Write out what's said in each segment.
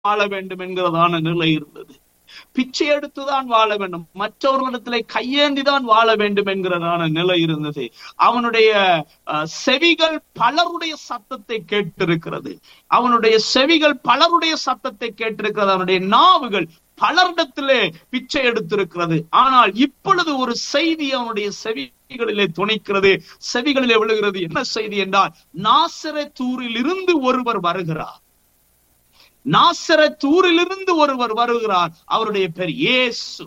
வாழ வேண்டும் என்கிறதான நிலை இருந்தது பிச்சை எடுத்துதான் வாழ வேண்டும் மற்றவர்களிடத்திலே கையேந்திதான் வாழ வேண்டும் என்கிறதான நிலை இருந்தது அவனுடைய அஹ், செவிகள் பலருடைய சத்தத்தை கேட்டிருக்கிறது அவனுடைய செவிகள் பலருடைய சத்தத்தை கேட்டிருக்கிறது அவனுடைய நாவுகள் பலரிடத்திலே பிச்சை எடுத்திருக்கிறது ஆனால் இப்பொழுது ஒரு செய்தி அவனுடைய செவிகளிலே துணிக்கிறது செவிகளிலே விழுகிறது என்ன செய்தி என்றால் நாசரத்தூரில் இருந்து ஒருவர் வருகிறார் நாசரத்தூரிலிருந்து ஒருவர் வருகிறார் அவருடைய பெயர் இயேசு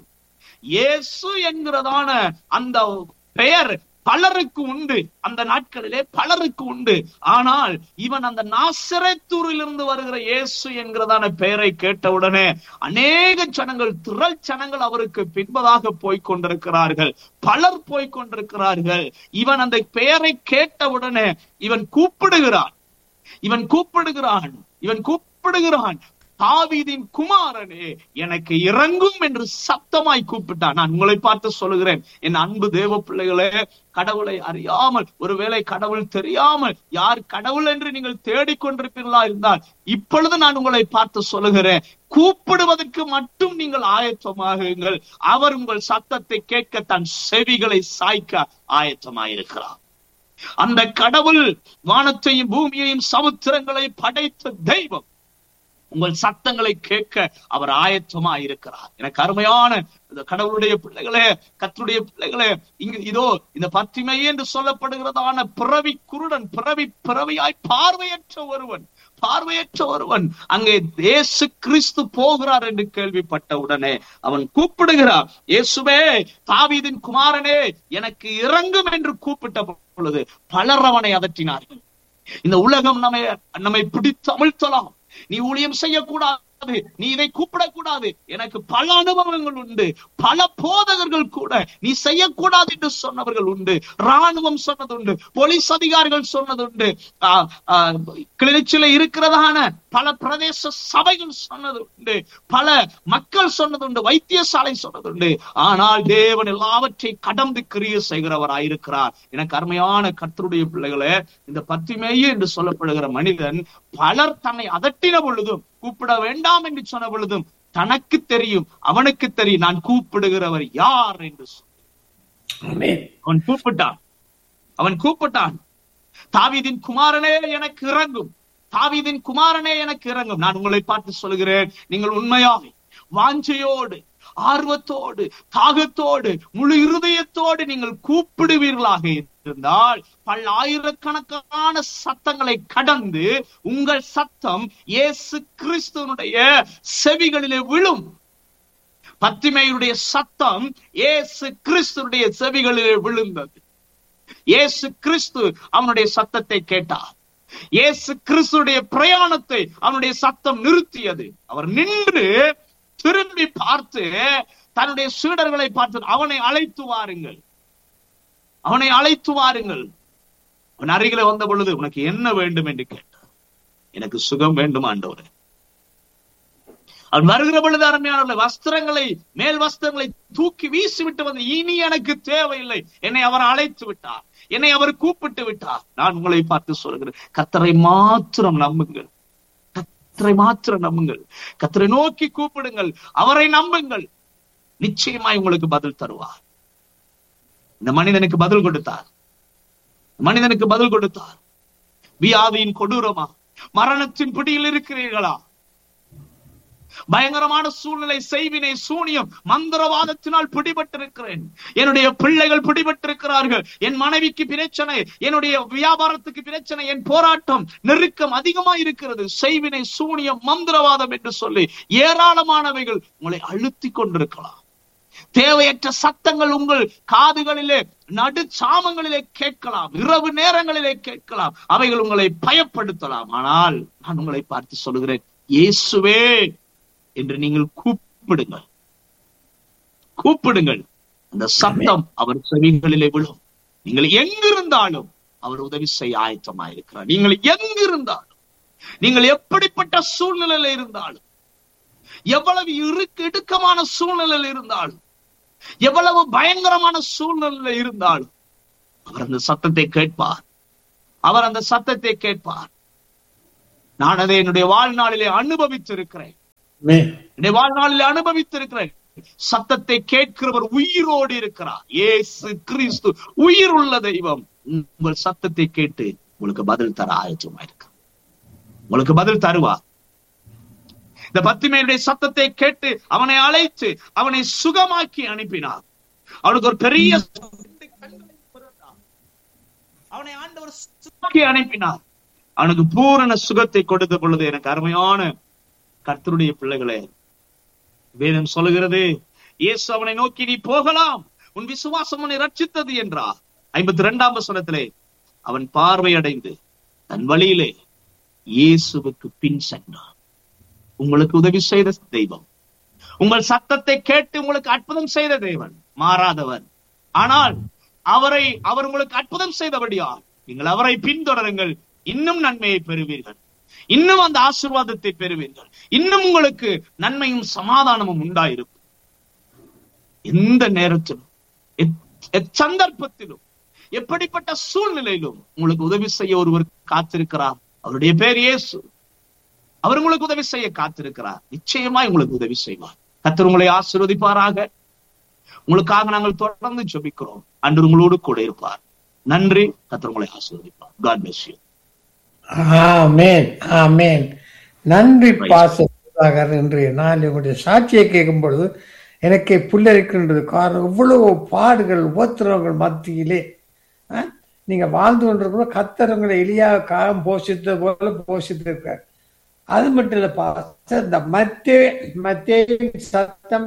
இயேசு என்கிறதான அந்த பெயர் பலருக்கு உண்டு அந்த நாட்களிலே பலருக்கு உண்டு ஆனால் இவன் அந்த நாசரத்தூரிலிருந்து வருகிற இயேசு என்கிறதான பெயரை கேட்டவுடனே அநேக ஜனங்கள் திரள் ஜனங்கள் அவருக்கு பின்பதாக போய்க் கொண்டிருக்கிறார்கள் பலர் போய்க் கொண்டிருக்கிறார்கள் இவன் அந்த பெயரை கேட்டவுடனே இவன் கூப்பிடுகிறான் இவன் கூப்பிடுகிறான் இவன் கூப்பிடுகிறான் தாவீதின் குமாரனே எனக்கு இறங்கும் என்று சத்தமாய் கூப்பிட்டான் நான் உங்களை பார்த்து சொல்லுகிறேன் என் அன்பு தேவ பிள்ளைகளே கடவுளை அறியாமல் ஒருவேளை கடவுள் தெரியாமல் யார் கடவுள் என்று நீங்கள் தேடிக்கொண்டிருப்பீர்களா இருந்தால் இப்பொழுது நான் உங்களை பார்த்து சொல்லுகிறேன் கூப்பிடுவதற்கு மட்டும் நீங்கள் ஆயத்தமாகுங்கள் அவர் உங்கள் சத்தத்தை கேட்க தன் செவிகளை சாய்க்க ஆயத்தமாயிருக்கிறார் அந்த கடவுள் வானத்தையும் பூமியையும் சமுத்திரங்களை படைத்த தெய்வம் உங்கள் சத்தங்களை கேட்க அவர் ஆயத்தமா இருக்கிறார் எனக்கு அருமையான இந்த கடவுளுடைய பிள்ளைகளே கத்தருடைய பிள்ளைகளே இங்கு இதோ இந்த பத்திமை என்று சொல்லப்படுகிறதான பிறவி குருடன் பிறவி பிறவியாய் பார்வையற்ற ஒருவன் பார்வையற்ற ஒருவன் அங்கே இயேசு கிறிஸ்து போகிறார் என்று கேள்விப்பட்ட உடனே அவன் கூப்பிடுகிறார் இயேசுவே தாவீதின் குமாரனே எனக்கு இறங்கும் என்று கூப்பிட்ட பொழுது பலர் அவனை அதட்டினார்கள் இந்த உலகம் நம்மை நம்மை பிடித்து அமிழ்த்தலாம் நீ ஊழியம் செய்யக்கூடாது நீ இதை கூப்பிடக்கூடாது எனக்கு பல அனுபவங்கள் உண்டு பல போதகர்கள் கூட நீ செய்யக்கூடாது என்று சொன்னவர்கள் உண்டு ராணுவம் சொன்னது உண்டு போலீஸ் அதிகாரிகள் சொன்னது உண்டு ஆஹ், ஆஹ், கிளிநொச்சியில இருக்கிறதான பல பிரதேச சபைகள் சொன்னது உண்டு பல மக்கள் சொன்னது உண்டு வைத்தியசாலை சொன்னது உண்டு ஆனால் தேவன் எல்லாவற்றையும் கடந்து கிரிய செய்கிறவராயிருக்கிறார் எனக்கு அருமையான கர்த்தருடைய பிள்ளைகளே இந்த பத்திமேயே என்று சொல்லப்படுகிற மனிதன் பலர் தன்னை அதட்டின பொழுதும் கூப்பிட வேண்டாம் என்று சொன்ன பொழுதும் தனக்கு தெரியும் அவனுக்கு தெரியும் நான் கூப்பிடுகிறவர் யார் என்று சொல்லி ஆமென் அவன் கூப்பிட்டான் அவன் கூப்பிட்டான் தாவீதின் குமாரனே எனக்கு இறங்கும் தாவீதின் குமாரனே எனக்கு இறங்கும் நான் உங்களை பார்த்து சொல்கிறேன் நீங்கள் உண்மையாய் வாஞ்சையோடு ஆர்வத்தோடு தாகத்தோடு முழு இருதயத்தோடு நீங்கள் கூப்பிடுவீர்களாக இருந்தால் பல்லாயிரக்கணக்கான சத்தங்களை கடந்து உங்கள் சத்தம் இயேசு கிறிஸ்துவனுடைய செவிகளிலே விழும் பத்திமையுடைய சத்தம் இயேசு கிறிஸ்துடைய செவிகளிலே விழுந்தது இயேசு கிறிஸ்து அவனுடைய சத்தத்தை கேட்டார் இயேசு கிறிஸ்துடைய பிரயாணத்தை அவனுடைய சத்தம் நிறுத்தியது அவர் நின்று திரும்பி பார்த்து தன்னுடைய சீடர்களை பார்த்து அவனை அழைத்து வாருங்கள் அவனை அழைத்து வாருங்கள் அவன் அருகில வந்த பொழுது உனக்கு என்ன வேண்டும் என்று கேட்டார் எனக்கு சுகம் வேண்டும் ஆண்டவரே அவன் வருகிற பொழுது அருமையானவர்களே வஸ்திரங்களை மேல் வஸ்திரங்களை தூக்கி வீசிவிட்டு வந்து இனி எனக்கு தேவையில்லை என்னை அவர் அழைத்து விட்டார் என்னை அவர் கூப்பிட்டு விட்டார் நான் உங்களை பார்த்து சொல்கிறேன் கத்தரை மாத்திரம் நம்புங்கள் கத்தரை மாத்திரம் நம்புங்கள் கத்தரை நோக்கி கூப்பிடுங்கள் அவரை நம்புங்கள் நிச்சயமாய் உங்களுக்கு பதில் தருவார் இந்த மனிதனுக்கு பதில் கொடுத்தார் மனிதனுக்கு பதில் கொடுத்தார் வியாதியின் கொடூரமா மரணத்தின் பிடியில் இருக்கிறீர்களா பயங்கரமான சூழ்நிலை செய்வினை சூனியம் மந்திரவாதத்தினால் பிடிபட்டிருக்கிறேன் என்னுடைய பிள்ளைகள் பிடிபட்டிருக்கிறார்கள் என் மனைவிக்கு பிரச்சனை என்னுடைய வியாபாரத்துக்கு பிரச்சனை என் போராட்டம் நெருக்கம் அதிகமா இருக்கிறது செய்வினை சூனியம் மந்திரவாதம் என்று சொல்லி ஏராளமானவைகள் உங்களை அழுத்தி கொண்டிருக்கலாம் தேவையற்ற சத்தங்கள் உங்கள் காதுகளிலே நடு சாமங்களிலே கேட்கலாம் இரவு நேரங்களிலே கேட்கலாம் அவைகள் உங்களை பயப்படுத்தலாம் ஆனால் நான் உங்களை பார்த்து சொல்லுகிறேன் இயேசுவே என்று நீங்கள் கூப்பிடுங்கள் கூப்பிடுங்கள் அந்த சத்தம் அவர் செவிகளிலே விழும் நீங்கள் எங்கிருந்தாலும் அவர் உதவி செய்ய ஆயத்தமாயிருக்கிறார் நீங்கள் எங்கிருந்தாலும் நீங்கள் எப்படிப்பட்ட சூழ்நிலையில இருந்தாலும் எவ்வளவு இருக்கு இடுக்கமான சூழ்நிலையில் இருந்தாலும் எவ்வளவு பயங்கரமான சூழ்நிலையில இருந்தாலும் அவர் அந்த சத்தத்தை கேட்பார் அவர் அந்த சத்தத்தை கேட்பார் நான் அதை என்னுடைய வாழ்நாளிலே அனுபவித்திருக்கிறேன் ஆமென். என்னுடைய வாழ்நாளில் அனுபவித்திருக்கிறேன் சத்தத்தை கேட்கிறவர் உயிரோடு இருக்கிறார் இயேசு கிறிஸ்து உயிர் உள்ள தெய்வம் உங்கள் சத்தத்தை கேட்டு உங்களுக்கு பதில் தர ஆயத்தமா இருக்கு உங்களுக்கு பதில் தருவா இந்த பத்திமையுடைய சத்தத்தை கேட்டு அவனை அழைத்து அவனை சுகமாக்கி அனுப்பினார் அவனுக்கு ஒரு பெரிய அவனை ஆண்டவர் சுகமாக்கி அனுப்பினார் அவனுக்கு பூரண சுகத்தை கொடுத்த பொழுது எனக்கு அருமையான கர்த்தருடைய பிள்ளைகளே வேதம் சொல்லுகிறது இயேசு அவனை நோக்கி நீ போகலாம் உன் விசுவாசம் உன்னை ரட்சித்தது என்றார் ஐம்பத்தி ரெண்டாம் வசனத்திலே அவன் பார்வை அடைந்து தன் வழியிலே இயேசுவுக்கு பின் சென்றான் உங்களுக்கு உதவி செய்த தெய்வம் உங்கள் சத்தத்தை கேட்டு உங்களுக்கு அற்புதம் செய்த தேவன் மாறாதவர் ஆனால் அவரை அவர் உங்களுக்கு அற்புதம் செய்தபடியால் நீங்கள் அவரை பின்தொடருங்கள் இன்னும் நன்மையை பெறுவீர்கள் இன்னும் அந்த ஆசீர்வாதத்தை பெறுவீர்கள் இன்னும் உங்களுக்கு நன்மையும் சமாதானமும் உண்டாயிருக்கும் எந்த நேரத்திலும் எத்- எச்சந்தர்ப்பத்திலும் எப்படிப்பட்ட சூழ்நிலையிலும் உங்களுக்கு உதவி செய்ய ஒருவர் காத்திருக்கிறார் அவருடைய பேர் இயேசு அவர் உங்களுக்கு உதவி செய்ய காத்திருக்கிறார் நிச்சயமாய் உங்களுக்கு உதவி செய்வார் கர்த்தர் உங்களை ஆசீர்வதிப்பாராக உங்களுக்காக நாங்கள் தொடர்ந்து ஜெபிக்கிறோம் அன்று உங்களோடு கூட இருப்பார் நன்றி கர்த்தர் உங்களை ஆசீர்வதிப்பார் God bless you amen amen நன்றி பாச சுதாகர் இன்றைய நாள் உங்களுடைய சாட்சியை கேட்கும் பொழுது எனக்கே புல்லரிக்கின்றது காரணம் இவ்வளவு பாடுகள் உபத்திரவங்கள் மத்தியிலே ஆ, நீங்க வாழ்ந்து கொண்டிருக்கிற கத்தரவங்களை எளியா காகம் போஷித்தது போல போஷித்திருக்கார் அது மட்டும் இல்ல பாஸ்டர் இந்த மத்தே மத்தே சத்தம்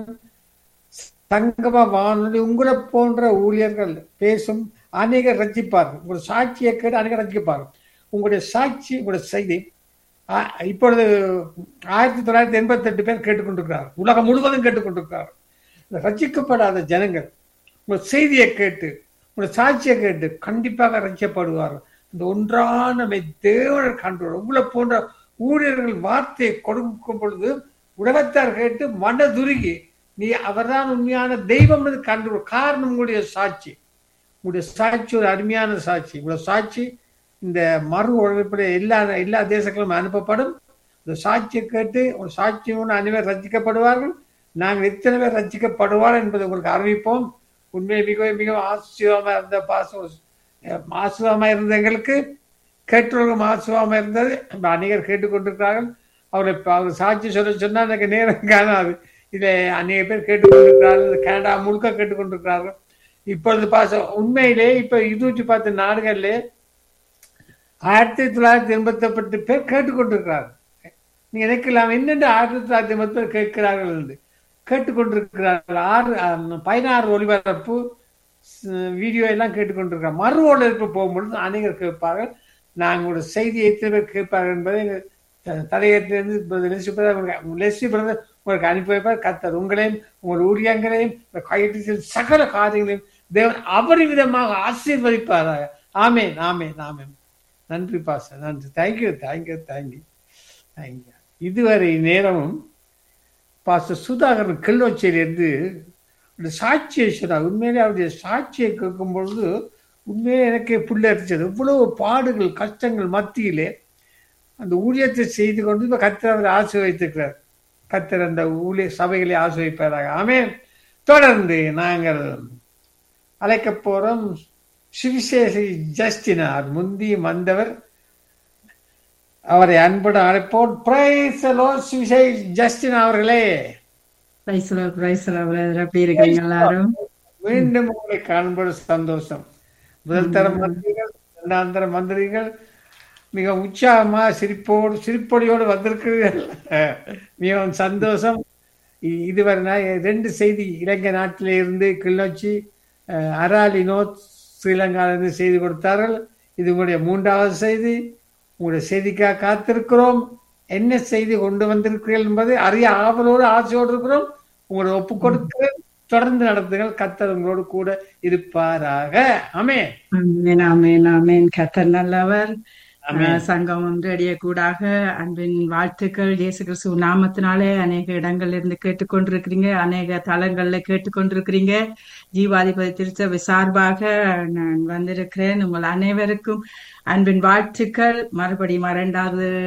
சங்கம வானொலி உங்களை போன்ற ஊழியர்கள் பேசும் அநேகர் ரசிப்பார்கள் உங்கள் சாட்சியை கேட்டு அநேகர் ரசிப்பார்கள் உங்களுடைய சாட்சி உங்களுடைய செய்தி ஆ, இப்பொழுது ஆயிரத்தி தொள்ளாயிரத்தி எண்பத்தி எட்டு பேர் கேட்டுக்கொண்டிருக்கிறார் உலகம் முழுவதும் கேட்டுக்கொண்டிருக்கிறார் இந்த ரசிக்கப்படாத ஜனங்கள் உங்கள் செய்தியை கேட்டு உங்களுடைய சாட்சியை கேட்டு கண்டிப்பாக ரசிக்கப்படுவார்கள் இந்த ஒன்றான மெய் தேவனர் கண்டு உங்களை போன்ற ஊழியர்கள் வார்த்தையை கொடுக்கும் பொழுது உலகத்தார் கேட்டு மனதுருகி நீ அவர்தான் உண்மையான தெய்வம் என்று கண்டு காரணம் உங்களுடைய சாட்சி உங்களுடைய சாட்சி ஒரு அருமையான சாட்சி உங்களுடைய சாட்சி இந்த மறு உழைப்பில் எல்லா எல்லா தேசங்களும் அனுப்பப்படும் இந்த சாட்சியை கேட்டு ஒரு சாட்சியோடு அனைவர் ரசிக்கப்படுவார்கள் நாங்கள் எத்தனை பேர் ரசிக்கப்படுவார் என்பதை உங்களுக்கு அறிவிப்போம் உண்மையை மிகவும் மிகவும் ஆசீர்வாதமாக இருந்த பாசம் ஆசீர்வாதமாக இருந்த எங்களுக்கு கேட்டவர்களும் ஆசீர்வாதமாக இருந்தது இப்ப அநேகர் கேட்டுக்கொண்டிருக்கிறார்கள் அவரை இப்ப அவர் சாட்சி சொல்ல சொன்னால் எனக்கு நேரம் காணாது இதை அநேக பேர் கேட்டுக்கொண்டிருக்கிறார்கள் இந்த கனடா முழுக்க கேட்டுக்கொண்டிருக்கிறார்கள் இப்பொழுது பாசம் உண்மையிலே இப்ப இருநூற்றி பத்து நாடுகளிலே ஆயிரத்தி தொள்ளாயிரத்தி எண்பத்தி எட்டு பேர் கேட்டுக்கொண்டிருக்கிறார்கள் நீங்க நினைக்கலாம் என்னென்று ஆயிரத்தி தொள்ளாயிரத்தி எண்பத்தி பேர் கேட்கிறார்கள் என்று கேட்டுக்கொண்டிருக்கிறார்கள் ஆறு அஹ், பதினாறு ஒளிபரப்பு ஸ்- வீடியோ எல்லாம் கேட்டுக்கொண்டிருக்கிறார் மறு ஒளிபரப்பு போகும்பொழுது அநேகர் கேட்பார்கள் நாங்களோட செய்தியை எத்தனை பேர் கேட்பார்கள் என்பதை தலையத்திலிருந்து லெஸ்ஸி பிரதர் உங்களுக்கு- லெஸ்ஸி பிரதர் உங்களுக்கு அனுப்பி வைப்பார் கத்தர் உங்களையும் உங்கள் ஊழியங்களையும் இந்த கையெழுத்தில் சகல காரியங்களையும் தேவன் அபரிவிதமாக ஆசீர்வதிப்பாராக ஆமேன் ஆமேன் ஆமேன் நன்றி பாச நன்றி தேங்க்யூ தேங்க்யூ தேங்க்யூ தேங்க்யூ இதுவரை நேரமும் பாஸ்டர் சுதாகரன் கிள்ளோச்சியிலிருந்து ஒரு சாட்சியை சொன்னார் உண்மையிலே அவருடைய சாட்சியை கேட்கும் பொழுது உண்மையிலே எனக்கே புல்லரிச்சது இவ்வளவு பாடுகள் கஷ்டங்கள் மத்தியிலே அந்த ஊழியத்தை செய்து கொண்டு இப்ப கத்தர் அவரை ஆசீர்வதித்திருக்கிறார் கத்தர் அந்த ஊழிய சபைகளை ஆசீர்வதிப்பாராக ஆமென் தொடர்ந்து நாங்கள் அழைக்க போறோம் சுவிசேஷி ஜஸ்டினார் முந்தி வந்தவர் அவரை அன்புடன் அழைப்போம் பிரைஸ் சுவிசேஷ் ஜஸ்டின் அவர்களே praise Lord, praise Lord brother. எப்படி இருக்கீங்க எல்லாரும் மீண்டும் உங்களை காண்பது சந்தோஷம் முதல் தரம் மந்திரிகள் இரண்டாம் தரம் மந்திரிகள் மிக உற்சாகமா சிரிப்போடு சிரிப்பொடியோடு வந்திருக்கிறீர்கள் மிகவும் சந்தோஷம் இ- இதுவரை நான் ரெண்டு செய்தி இலங்கை நாட்டிலே இருந்து கிளிநொச்சி அஹ், அராலி நோத் ஸ்ரீலங்காவிலிருந்து செய்தி கொடுத்தார்கள் இது உங்களுடைய மூன்றாவது செய்தி உங்களுடைய செய்திக்காக காத்திருக்கிறோம் என்ன செய்தி கொண்டு வந்திருக்கிறீர்கள் என்பதை அறிய ஆவலோடு ஆசையோடு இருக்கிறோம் உங்களை ஒப்பு கொடுத்து தொடர்ந்து நடத்துங்கள் கத்தர் உங்களோடு கூட இருப்பாராக ஆமே ஆமென், ஆமென், ஆமென். கர்த்தர் நல்லவர் ஆமென். ஆஹ், சங்கம் ஒன்றடிய கூடாக அன்பின் வாழ்த்துக்கள் இயேசு கிறிஸ்துவ நாமத்தினாலே அநேக இடங்கள்ல இருந்து கேட்டுக்கொண்டிருக்கிறீங்க அநேக தளங்கள்ல கேட்டுக்கொண்டிருக்கிறீங்க ஜீவாதிபதி திருச்சபை சார்பாக நான் வந்திருக்கிறேன் உங்கள் அனைவருக்கும் அன்பின் வாழ்த்துக்கள் மறுபடியும் இரண்டாவது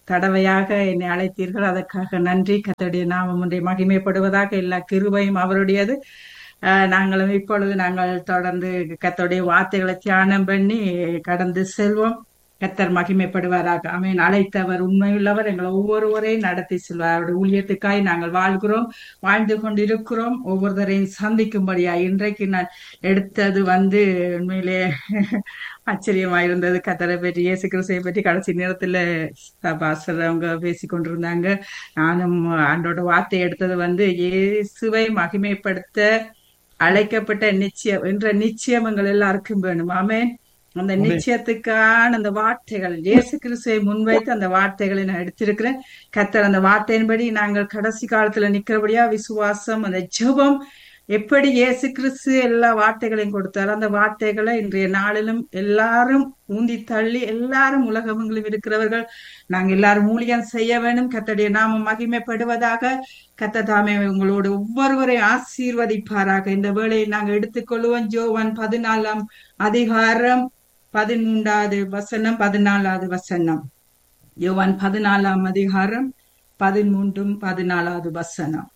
தடவையாக என்னை அழைத்தீர்கள் அதற்காக நன்றி கத்தருடைய நாமம் ஒன்றை மகிமைப்படுவதாக எல்லா கிருபையும் அவருடையது ஆஹ் நாங்களும் இப்பொழுது நாங்கள் தொடர்ந்து கத்தருடைய வார்த்தைகளை தியானம் பண்ணி கடந்து செல்வோம் கத்தர் மகிமைப்படுவாராக அவன் அழைத்தவர் உண்மையுள்ளவர் எங்களை ஒவ்வொருவரையும் நடத்தி செல்வார் அவருடைய ஊழியத்துக்காய் நாங்கள் வாழ்கிறோம் வாழ்ந்து கொண்டிருக்கிறோம் ஒவ்வொருத்தரையும் சந்திக்கும்படியா இன்றைக்கு நான் எடுத்தது வந்து உண்மையிலே ஆச்சரியமா இருந்தது கத்தரை பற்றி இயேசு கிறிஸ்துவை பற்றி கடைசி நேரத்துல பாஸ்டர் அவங்க பேசி கொண்டிருந்தாங்க நானும் ஆண்டோட வார்த்தை எடுத்தது வந்து இயேசுவை மகிமைப்படுத்த அழைக்கப்பட்ட நிச்சயம் என்ற நிச்சயம் எங்கள் எல்லாருக்கும் வேணும் ஆமென் அந்த நிச்சயத்துக்கான அந்த வார்த்தைகள் இயேசு கிறிஸ்துவை முன்வைத்து அந்த வார்த்தைகளை நான் எடுத்திருக்கிறேன் கத்தர் அந்த வார்த்தையின்படி நாங்கள் கடைசி காலத்துல நிக்கிறபடியா விசுவாசம் அந்த ஜெபம் எப்படி இயேசு கிறிஸ்து எல்லா வார்த்தைகளையும் கொடுத்தார் அந்த வார்த்தைகளை இன்றைய நாளிலும் எல்லாரும் ஊந்தி தள்ளி எல்லாரும் உலகமெங்கிலும் இருக்கிறவர்கள் நாங்க எல்லாரும் ஊழியம் செய்ய வேண்டும் கத்தடைய நாமம் மகிமைப்படுவதாக கத்த தாமே உங்களோட ஒவ்வொருவரை ஆசீர்வதிப்பாராக இந்த வேளையை நாங்க எடுத்துக்கொள்வோம் ஜோவான் பதினாலாம் அதிகாரம் பதிமூன்றாவது வசனம் பதினாலாவது வசனம் யோவான் பதினாலாம் அதிகாரம் பதிமூன்றும் பதினாலாவது வசனம்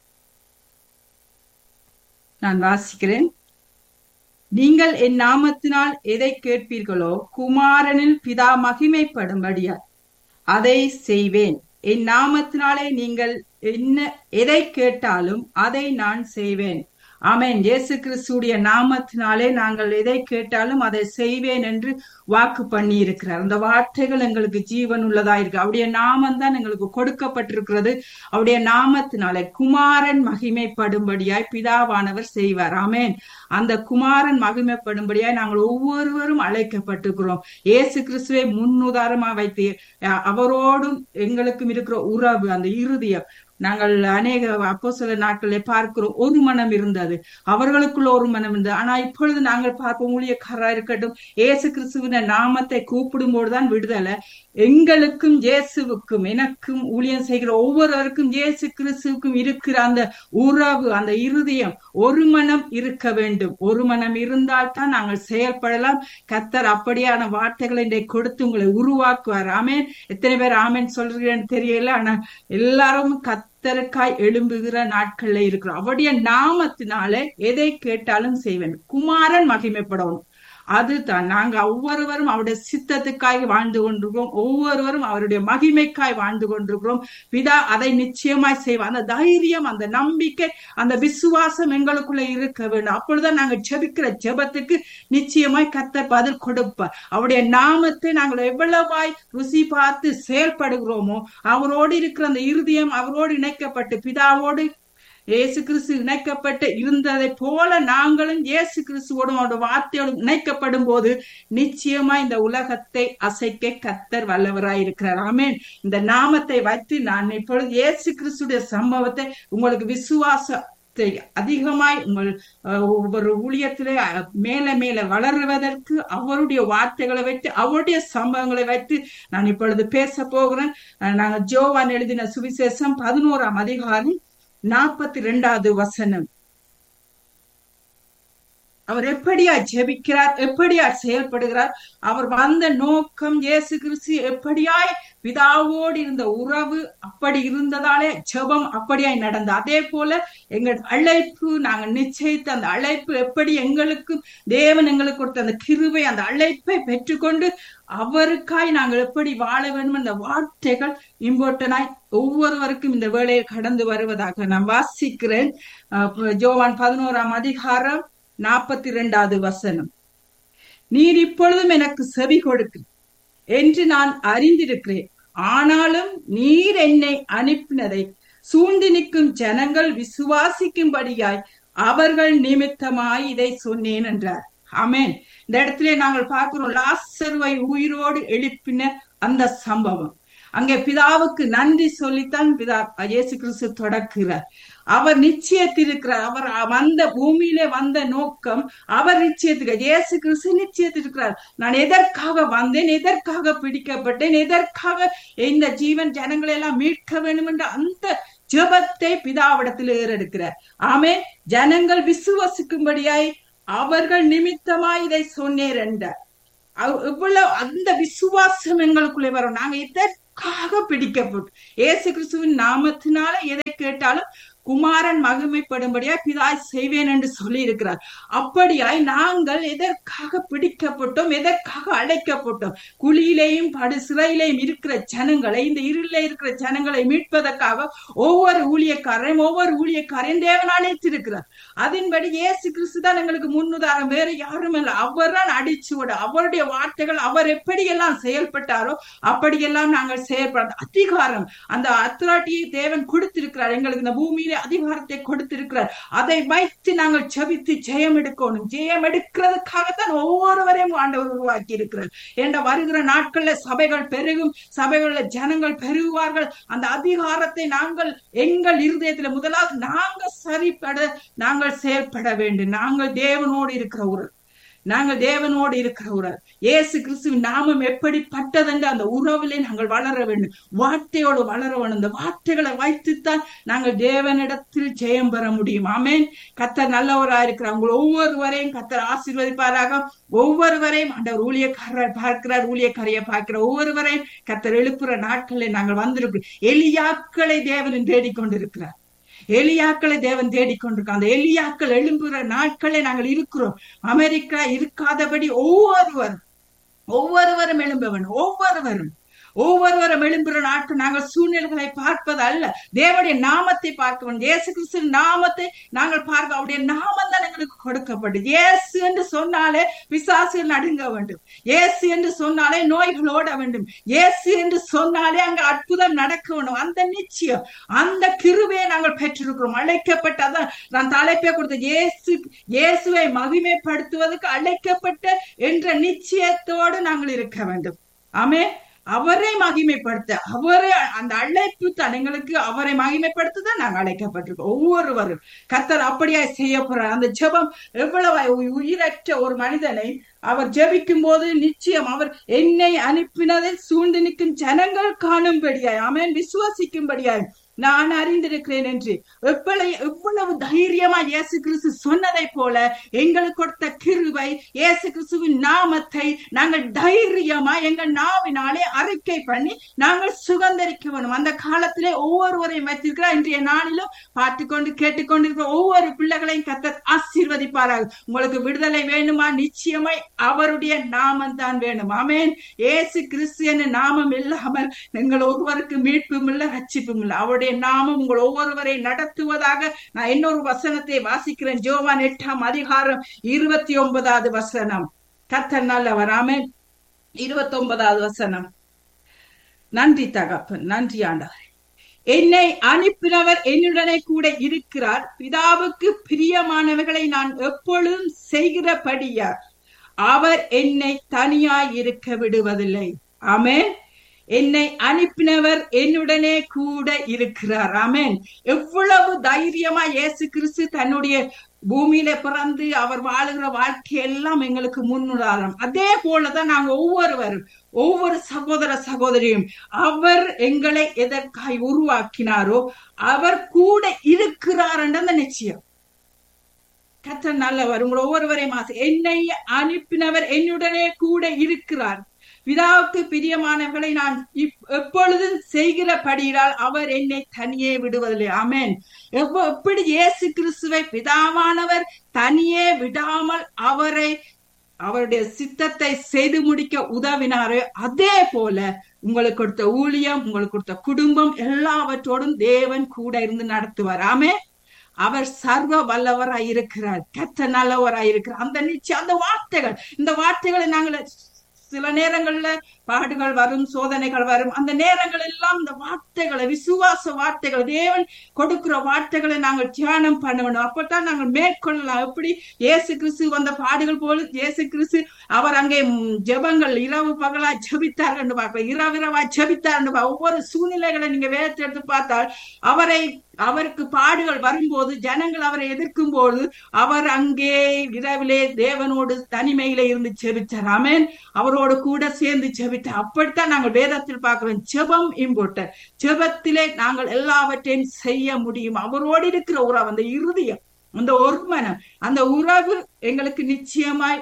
நான் வாசிக்கிறேன் நீங்கள் என் நாமத்தினால் எதை கேட்பீர்களோ குமாரனில் பிதா மகிமைப்படும்படியா அதை செய்வேன் என் நாமத்தினாலே நீங்கள் என்ன எதை கேட்டாலும் அதை நான் செய்வேன் ஆமென் இயேசு கிறிஸ்துடைய நாமத்தினாலே நாங்கள் எதை கேட்டாலும் அதை செய்வேன் என்று வாக்கு பண்ணி இருக்கிறார் அந்த வார்த்தைகள் எங்களுக்கு ஜீவன் உள்ளதா இருக்கு அவருடைய நாமம் தான் எங்களுக்கு கொடுக்கப்பட்டிருக்கிறது அவருடைய நாமத்தினாலே குமாரன் மகிமைப்படும்படியாய் பிதாவானவர் செய்வார் ஆமென் அந்த குமாரன் மகிமைப்படும்படியாய் நாங்கள் ஒவ்வொருவரும் அழைக்கப்பட்டிருக்கிறோம் இயேசு கிறிஸ்துவை முன்னுதாரணமா வைத்து அவரோடும் எங்களுக்கும் இருக்கிற உறவு அந்த இறுதியம் நாங்கள் அநேக அப்போ சில நாட்களே பார்க்கிறோம் ஒரு மனம் இருந்தது அவர்களுக்குள்ள ஒரு மனம் இருந்தது ஆனா இப்பொழுது நாங்கள் பார்ப்போம் ஊழியக்காரா இருக்கட்டும் ஏசு கிறிஸ்துவின நாமத்தை கூப்பிடும் போதுதான் விடுதலை எங்களுக்கும் இயேசுவுக்கும் எனக்கும் ஊழியம் செய்கிற ஒவ்வொருவருக்கும் இயேசு கிறிஸ்துவுக்கும் இருக்கிற அந்த உறவு அந்த இருதயம் ஒரு மனம் இருக்க வேண்டும் ஒரு மனம் இருந்தால் தான் நாங்கள் செயல்படலாம் கத்தர் அப்படியான வார்த்தைகளை இன்றைக்கு கொடுத்து உங்களை உருவாக்குவார் ஆமேன் எத்தனை பேர் ஆமேன் சொல்றீங்கன்னு தெரியல ஆனா எல்லாரும் கத் கத்தருக்காய் எழும்புகிற நாட்கள்ல இருக்கிறோம் அவருடைய நாமத்தினால எதை கேட்டாலும் செய்வேன் குமாரன் மகிமைப்படணும் அதுதான் நாங்க ஒவ்வொருவரும் அவருடைய சித்தத்துக்காய் வாழ்ந்து கொண்டிருக்கிறோம் ஒவ்வொருவரும் அவருடைய மகிமைக்காய் வாழ்ந்து கொண்டிருக்கிறோம் பிதா அதை நிச்சயமாய் செய்வோம் அந்த தைரியம் அந்த நம்பிக்கை அந்த விசுவாசம் எங்களுக்குள்ள இருக்க வேண்டும் அப்பொழுதுதான் நாங்க ஜெபிக்கிற ஜெபத்துக்கு நிச்சயமாய் கத்த பதில் கொடுப்பார் அவருடைய நாமத்தை நாங்கள் எவ்வளவாய் ருசி பார்த்து செயல்படுகிறோமோ அவரோடு இருக்கிற அந்த இருதயம் அவரோடு இணைக்கப்பட்டு பிதாவோடு இயேசு கிறிஸ்து இணைக்கப்பட்டு இருந்ததை போல நாங்களும் இயேசு கிறிஸ்துவோடும் அவருடைய வார்த்தையோடும் இணைக்கப்படும் போது நிச்சயமா இந்த உலகத்தை அசைக்க கத்தர் வல்லவராய் இருக்கிறார் ஆமேன் இந்த நாமத்தை வைத்து நான் இப்பொழுது இயேசு கிறிஸ்துடைய சம்பவத்தை உங்களுக்கு விசுவாச அதிகமாய் உங்கள் ஒவ்வொரு ஊழியத்திலே மேல மேல வளருவதற்கு அவருடைய வார்த்தைகளை வைத்து அவருடைய சம்பவங்களை வைத்து நான் இப்பொழுது பேச போகிறேன் நாங்க ஜோவான் எழுதின சுவிசேஷம் பதினோராம் அதிகாரம் நாற்பத்தி ரெண்டாவது வசனம் அவர் எப்படியா ஜெபிக்கிறார் எப்படியா செயல்படுகிறார் அவர் வந்த நோக்கம் இயேசு கிறிஸ்து எப்படியாய் பிதாவோடு இருந்த உறவு அப்படி இருந்ததாலே ஜெபம் அப்படியாய் நடந்த அதே போல எங்கள் அழைப்பு நாங்க நிச்சயித்த அந்த அழைப்பு எப்படி எங்களுக்கும் தேவன் எங்களுக்கு கொடுத்த அந்த கிருவை அந்த அழைப்பை பெற்றுக்கொண்டு அவருக்காய் நாங்கள் எப்படி வாழ வேண்டும் அந்த வார்த்தைகள் இம்பார்ட்டனாய் ஒவ்வொருவருக்கும் இந்த வேலையை கடந்து வருவதாக நான் வாசிக்கிறேன் ஜோவான் பதினோராம் அதிகாரம் நாற்பத்தி இரண்டாவது வசனம் நீர் இப்பொழுதும் எனக்கு செவி கொடுக்கு என்று நான் அறிந்திருக்கிறேன் ஆனாலும் நீர் என்னை அனுப்பினதை சூழ்ந்து நிற்கும் ஜனங்கள் விசுவாசிக்கும்படியாய் அவர்கள் நிமித்தமாய் இதை சொன்னேன் என்றார் அமேன் இந்த இடத்துல நாங்கள் பார்க்கிறோம் லாசர்வை உயிரோடு எழுப்பின அந்த சம்பவம் அங்கே பிதாவுக்கு நன்றி சொல்லித்தான் பிதா இயேசு கிறிஸ்து தொடக்குகிறார் அவர் நிச்சயத்திருக்கிறார் அவர் வந்த பூமியிலே வந்த நோக்கம் அவர் நிச்சயத்துக்கு இயேசு கிறிஸ்து நிச்சயத்திருக்கிறார் நான் எதற்காக வந்தேன் எதற்காக பிடிக்கப்பட்டேன் எதற்காக இந்த ஜீவன் ஜனங்களை எல்லாம் மீட்க வேண்டும் என்ற அந்த ஜெபத்தை பிதாவிடத்தில் ஏறெடுக்கிறார் ஆமே ஜனங்கள் விசுவசிக்கும்படியாய் அவர்கள் நிமித்தமாய் இதை சொன்னேர் என்றார் இவ்வளவு அந்த விசுவாசம் எங்களுக்குள்ளே வரும் நாங்க எதற்கு எதற்காக பிடிக்கப்பட்டு இயேசு கிறிஸ்துவின் நாமத்தினால எதை கேட்டாலும் குமாரன் மகிமைப்படும்படியா பிதாய் செய்வேன் என்று சொல்லி இருக்கிறார் அப்படியாய் நாங்கள் எதற்காக பிடிக்கப்பட்டோம் எதற்காக அழைக்கப்பட்டோம் குழியிலேயும் படு சிறையிலேயும் இருக்கிற ஜனங்களை இந்த இருளிலே இருக்கிற ஜனங்களை மீட்பதற்காக ஒவ்வொரு ஊழியக்காரையும் ஒவ்வொரு ஊழியக்காரையும் தேவன் அழைத்திருக்கிறார் அதன்படி இயேசு கிறிஸ்து தான் எங்களுக்கு முன்னுதாரணம் வேற யாரும் இல்லை அவர் தான் அடிச்சுவிட அவருடைய வார்த்தைகள் அவர் எப்படியெல்லாம் செயல்பட்டாரோ அப்படியெல்லாம் நாங்கள் செயல்பட அதிகாரம் அந்த அத்ராட்டியை தேவன் கொடுத்திருக்கிறார் எங்களுக்கு இந்த பூமியில அதிகாரத்தை கொடுத்திருக்கிறார் அதை வைத்து நாங்கள் செபித்து ஜெயம் எடுக்கணும் ஜெயம் எடுக்கிறதுக்காகத்தான் ஒவ்வொருவரையும் ஆண்டவர் உருவாக்கி இருக்கிறார் என்ற வருகிற நாட்கள்ல சபைகள் பெருகும் சபைகள்ல ஜனங்கள் பெருகுவார்கள் அந்த அதிகாரத்தை நாங்கள் எங்கள் இருதயத்துல முதலாவது நாங்கள் சரிப்பட நாங்கள் செயல்பட வேண்டும் நாங்கள் தேவனோடு இருக்கிற ஒரு நாங்கள் தேவனோடு இருக்கிற உறவு இயேசு கிறிஸ்துவின் நாமம் எப்படிப்பட்டதென்று அந்த உறவிலே நாங்கள் வளர வேண்டும் வார்த்தையோடு வளர வேண்டும் இந்த வார்த்தைகளை வைத்துத்தான் நாங்கள் தேவனிடத்தில் ஜெயம் பெற முடியும் ஆமேன் கத்தர் நல்லவராக இருக்கிறார் உங்கள் ஒவ்வொருவரையும் கத்தர் ஆசீர்வதிப்பாராக ஒவ்வொருவரையும் ஆண்டவர் ஊழியக்காரர் பார்க்கிறார் ஊழியக்காரையை பார்க்கிற ஒவ்வொருவரையும் கத்தர் எழுப்புற நாட்களில் நாங்கள் வந்திருக்கிறோம் எலியாக்களை தேவனின் தேடிக்கொண்டிருக்கிறார் எலியாக்களை தேவன் தேடிக்கொண்டிருக்கான் அந்த எலியாக்கள் எழும்புகிற நாட்களே நாங்கள் இருக்கிறோம் அமெரிக்கா இருக்காதபடி ஒவ்வொருவரும் ஒவ்வொருவரும் எழும்பவன் ஒவ்வொருவரும் ஒவ்வொருவரும் எழும்புகிற நாட்கள் நாங்கள் சூழ்நிலைகளை பார்ப்பது அல்ல தேவனுடைய நாமத்தை பார்க்க வேண்டும் இயேசு கிறிஸ்து நாமத்தை நாங்கள் பார்க்க அவருடைய நாமம் தான் எங்களுக்கு கொடுக்கப்படும் இயேசு என்று சொன்னாலே பிசாசு நடுங்க வேண்டும் இயேசு என்று சொன்னாலே நோய்கள் ஓட வேண்டும் இயேசு என்று சொன்னாலே அங்க அற்புதம் நடக்க வேண்டும் அந்த நிச்சயம் அந்த கிருபையை நாங்கள் பெற்றிருக்கிறோம் அழைக்கப்பட்டதான் நான் தலைப்பை கொடுத்த இயேசு இயேசுவை மகிமைப்படுத்துவதற்கு அழைக்கப்பட்ட என்ற நிச்சயத்தோடு நாங்கள் இருக்க வேண்டும் ஆமே அவரை மகிமைப்படுத்த அவரை அந்த அழைப்பு தான் எங்களுக்கு அவரை மகிமைப்படுத்த நாங்கள் அழைக்கப்பட்டிருக்கோம் ஒவ்வொருவரும் கத்தர் அப்படியா செய்ய போறார் அந்த ஜெபம் எவ்வளவு உயிரற்ற ஒரு மனிதனை அவர் ஜெபிக்கும் போது நிச்சயம் அவர் என்னை அனுப்பினதை சூழ்ந்து நிற்கும் ஜனங்கள் காணும்படியாய் அவன் விசுவாசிக்கும்படியாய் நான் அறிந்திருக்கிறேன் என்று எவ்வளவு எவ்வளவு தைரியமா இயேசு கிறிஸ்து சொன்னதை போல எங்களுக்கு கொடுத்த கிருவை இயேசு கிறிஸ்துவின் நாமத்தை நாங்கள் தைரியமா எங்கள் நாவினாலே அறிக்கை பண்ணி நாங்கள் சுகந்தரிக்க வேணும் அந்த காலத்திலே ஒவ்வொருவரையும் வைத்திருக்கிறார் இன்றைய நாளிலும் பார்த்து கொண்டு கேட்டுக்கொண்டிருக்கிற ஒவ்வொரு பிள்ளைகளையும் கத்த ஆசீர்வதிப்பாராக உங்களுக்கு விடுதலை வேணுமா நிச்சயமாய் அவருடைய நாமம் தான் வேணும் ஆமேன் ஏசு கிறிஸ்து என்ற நாமம் இல்லாமல் எங்கள் ஒருவருக்கு மீட்பும் இல்லை ரட்சிப்பும் இல்லை அவருடைய நாமம் உங்கள் ஒவ்வொருவரை நடத்துவதாக நான் இன்னொரு வசனத்தை வாசிக்கிறேன் ஜோவான் எட்டாம் அதிகாரம் இருபத்தி ஒன்பதாவது வசனம் கத்தர் நல்லவர் ஆமேன் இருபத்தி ஒன்பதாவது வசனம் நன்றி தகப்பன் நன்றி ஆண்டவர் என்னை அனுப்பினவர் என்னுடனே கூட இருக்கிறார் பிதாவுக்கு பிரியமானவர்களை நான் எப்பொழுதும் செய்கிறபடியார் அவர் என்னை தனியாய் இருக்க விடுவதில்லை ஆமேன் என்னை அனுப்பினவர் என்னுடனே கூட இருக்கிறார் ஆமேன் எவ்வளவு தைரியமா இயேசு கிறிஸ்து தன்னுடைய பூமியில பிறந்து அவர் வாழுகிற வாழ்க்கை எல்லாம் எங்களுக்கு முன்னுதாரணம் அதே போலதான் நாங்க ஒவ்வொருவரும் ஒவ்வொரு சகோதர சகோதரியும் அவர் எங்களை எதற்காய் உருவாக்கினாரோ அவர் கூட இருக்கிறார் என்ற நிச்சயம் கத்த நல்லவர் உங்கள் ஒவ்வொருவரையும் ஆசை என்னை அனுப்பினவர் என்னுடனே கூட இருக்கிறார் பிதாவுக்கு பிரியமானவர்களை நான் எப்பொழுதும் செய்கிறபடியால் அவர் என்னை தனியே விடுவதில்லை ஆமேன் எப்படி இயேசு கிறிஸ்துவை பிதாவானவர் தனியே விடாமல் அவரை அவருடைய சித்தத்தை செய்து முடிக்க உதவினாரோ அதே போல உங்களுக்கு கொடுத்த ஊழியம் உங்களுக்கு கொடுத்த குடும்பம் எல்லாவற்றோடும் தேவன் கூட இருந்து நடத்துவார் ஆமே அவர் சர்வ வல்லவராய் இருக்கிறார் கத்த நல்லவராய் இருக்கிறார் அந்த நிச்சயம் அந்த வார்த்தைகள் இந்த வார்த்தைகளை நாங்கள் சில நேரங்கள்ல பாடுகள் வரும் சோதனைகள் வரும் அந்த நேரங்கள் எல்லாம் இந்த வார்த்தைகளை விசுவாச வார்த்தைகள் தேவன் கொடுக்கிற வார்த்தைகளை நாங்கள் தியானம் பண்ண வேண்டும் அப்பதான் நாங்கள் மேற்கொள்ளலாம் எப்படி இயேசு கிறிஸ்து வந்த பாடுகள் போல இயேசு கிறிஸ்து அவர் அங்கே ஜெபங்கள் இரவு பகலா ஜபித்தார் என்று பார்க்கலாம் இரவு இரவா ஜபித்தார் என்று ஒவ்வொரு சூழ்நிலைகளை நீங்க வேதத்தை எடுத்து பார்த்தால் அவரை அவருக்கு பாடுகள் வரும்போது ஜனங்கள் அவரை எதிர்க்கும் போது அவர் அங்கே இரவிலே தேவனோடு தனிமையில இருந்து செபிச்சார் ஆமேன் அவரோடு கூட சேர்ந்து செபித்தார் அப்படித்தான் நாங்கள் வேதத்தில் பார்க்கிறோம் ஜெபம் இம்போர்ட்டன்ட் ஜெபத்திலே நாங்கள் எல்லாவற்றையும் செய்ய முடியும் அவரோடு இருக்கிற உறவு அந்த இறுதியம் அந்த ஒரு மனம் அந்த உறவு எங்களுக்கு நிச்சயமாய்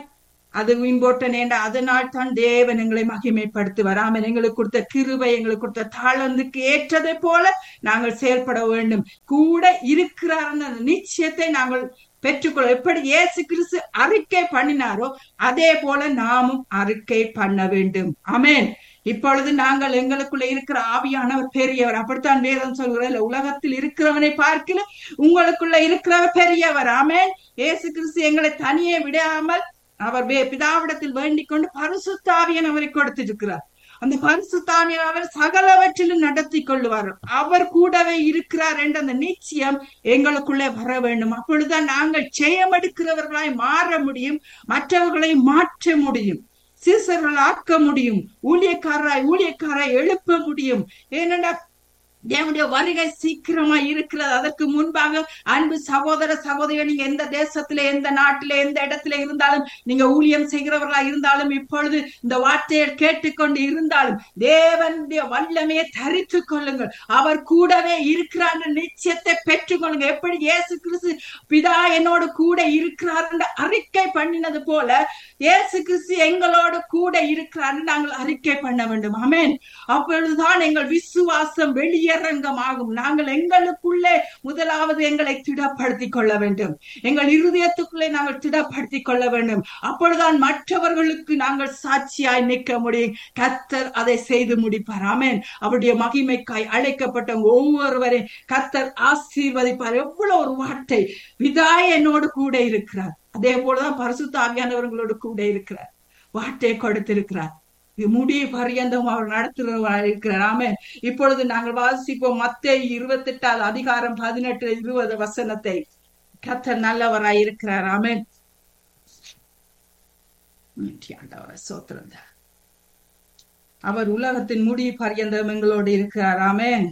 அது இம்போர்ட்டன் ஏண்டா அதனால் தான் தேவன் எங்களை மகிமைப்படுத்துவார் ஆமென் எங்களுக்கு கொடுத்த கிருபை எங்களுக்கு கொடுத்த தாளந்துக்கு ஏற்றதை போல நாங்கள் செயல்பட வேண்டும் கூட இருக்கிறார் அந்த நிச்சயத்தை நாங்கள் பெற்றுக்கொள்ள எப்படி இயேசு கிறிஸ்து அறிக்கை பண்ணினாரோ அதே போல நாமும் அறிக்கை பண்ண வேண்டும் ஆமென் இப்பொழுது நாங்கள் எங்களுக்குள்ள இருக்கிற ஆவியானவர் பெரியவர் அப்படித்தான் வேதம் சொல்கிற இல்ல உலகத்தில் இருக்கிறவனை பார்க்கல உங்களுக்குள்ள இருக்கிறவர் பெரியவர் ஆமென் இயேசு கிறிஸ்து எங்களை தனியே விடாமல் அவர் வே- பிதாவிடத்தில் வேண்டிக் கொண்டு பரிசுத்தாவியன் அவரை கொடுத்திருக்கிறார் அந்த பரிசுத்தாவியன் அவர் சகலவற்றிலும் நடத்தி கொள்ளுவார் அவர் கூடவே இருக்கிறார் என்ற அந்த நிச்சயம் எங்களுக்குள்ளே வர வேண்டும் அப்பொழுதுதான் நாங்கள் ஜெயமெடுக்கிறவர்களாய் மாற முடியும் மற்றவர்களை மாற்ற முடியும் சீசர்கள் ஆக்க முடியும் ஊழியக்காரராய் ஊழியக்காராய் எழுப்ப முடியும் ஏனென்றா தேவனுடைய வருகை சீக்கிரமா இருக்கிறது அதற்கு முன்பாக அன்பு சகோதர சகோதரிகள் நீங்க எந்த தேசத்துல எந்த நாட்டில எந்த இடத்துல இருந்தாலும் நீங்க ஊழியம் செய்கிறவர்களா இருந்தாலும் இப்பொழுது இந்த வார்த்தையை கேட்டுக்கொண்டு இருந்தாலும் தேவனுடைய வல்லமையை தரித்துக் கொள்ளுங்கள் அவர் கூடவே இருக்கிறார் என்ற நிச்சயத்தை பெற்றுக்கொள்ளுங்க எப்படி இயேசு கிறிஸ்து பிதா என்னோடு கூட இருக்கிறார் என்று அறிக்கை பண்ணினது போல இயேசு கிறிஸ்து எங்களோடு கூட இருக்கிறார் என்று நாங்கள் அறிக்கை பண்ண வேண்டும் ஆமென் அப்பொழுதுதான் எங்கள் விசுவாசம் வெளியரங்கமாகும் நாங்கள் எங்களுக்குள்ளே முதலாவது எங்களை திடப்படுத்திக் கொள்ள வேண்டும் எங்கள் இருதயத்துக்குள்ளே நாங்கள் திடப்படுத்திக் கொள்ள வேண்டும் அப்பொழுதுதான் மற்றவர்களுக்கு நாங்கள் சாட்சியாய் நிற்க முடியும் கத்தர் அதை செய்து முடிப்பார் ஆமென் அவருடைய மகிமைக்காய் அழைக்கப்பட்டவங்க ஒவ்வொருவரையும் கத்தர் ஆசீர்வதிப்பார் எவ்வளவு ஒரு வார்த்தை விதாய் என்னோடு கூட இருக்கிறார் அதே போலதான் பரிசுத்த ஆவியானவர்களோடு கூட இருக்கிறார் வார்த்தையை கொடுத்திருக்கிறார் இது முடிய பரியந்தம் அவர் நடத்துகிறவராக இருக்கிறார் ஆமென் இப்பொழுது நாங்கள் வாசிப்போம் மத்தேயு இருபத்தி எட்டாவது அதிகாரம் பதினெட்டு இருபது வசனத்தை கத்தர் நல்லவராய் இருக்கிறார் ஆமென் நன்றி ஆண்டவரே, ஸ்தோத்திரம் தான். அவர் உலகத்தின் முடி பரியந்தம் எங்களோடு இருக்கிறார் ஆமென்